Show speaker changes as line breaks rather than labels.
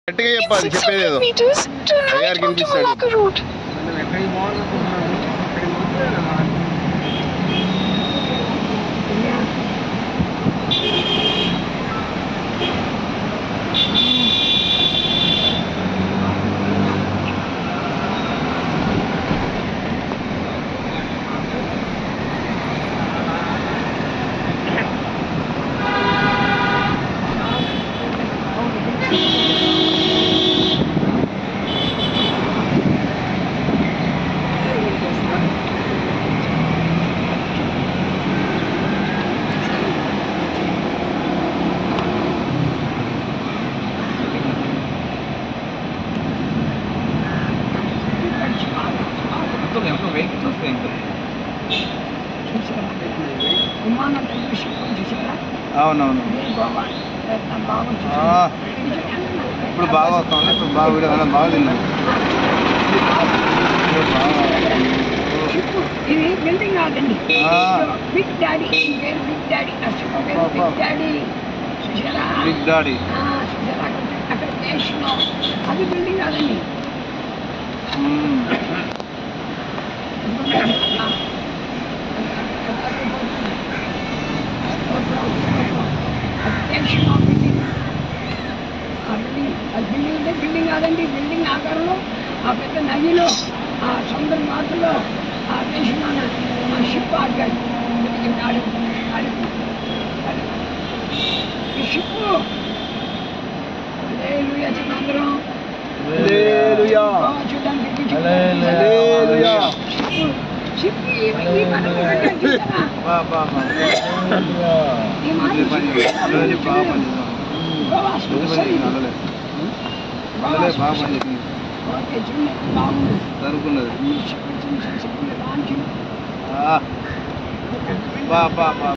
గట్టిగా చెప్పాలి చెప్పేది ఏదో
600 meters, turn right
అయ్యారు
onto
కనిపిస్తాడు.
Malacca Road.
మనం ఎక్కడికి పోవాలనుకుంటున్నాము అక్కడికి పోతే మనం మొత్తం ఎంతో వెహికల్స్ వస్తాయి ఇంకా
విమానం షిప్ చూసారా
అవునవును
గోవా బాగా
ఆ, ఇప్పుడు బాగా వస్తాం ఇప్పుడు బాగా వీడియో కన్నా బాగా తిన్నాం ఇప్పుడు బాగా
ఇది బిల్డింగ్ కాదండి
ఆ.
బిగ్ డాడీ పేరు బిగ్ డాడీ ఆ షిప్ పేరు బిగ్ డాడీ చూసారా
బిగ్ డాడీ
ఆ, చూసారా అక్కడ అక్కడ స్టేషన్ అది బిల్డింగ్ కాదండి
మ్మ్.
స్టేషన్ బిల్డింగ్ ఆ బిల్డింగ్ ఆ బిల్డింగ్ అంటే బిల్డింగ్ కాదండి బిల్డింగ్ ఆకారంలో ఆ పెద్ద నదిలో ఆ సముద్ర మార్గంలో ఆ స్టేషన్ ఆ షిప్ ఆగాడు ఆడు ఆడు ఈ షిప్ హల్లెలూయా చెప్పండి అందరం
హల్లెలూయా.
బాగా చూడడానికి పిచ్చి.
హల్లెలూయా.
షిప్ ఈ ఈ మనం కట్టాం చూసారా?
బా బా బా
ఈ మనం
ఇది పని చేసింది. రోజు బాగా పని చేసాం
గోవా
రోజు పని చేసింది అల్లలే అల్లలే బాగా పని చేసింది
ఓకే చూడండి బాగుంది
జరుగుతున్నది
ఈ షిప్ చిన్న షిప్ లాంచ్
ఆ. బా బా బా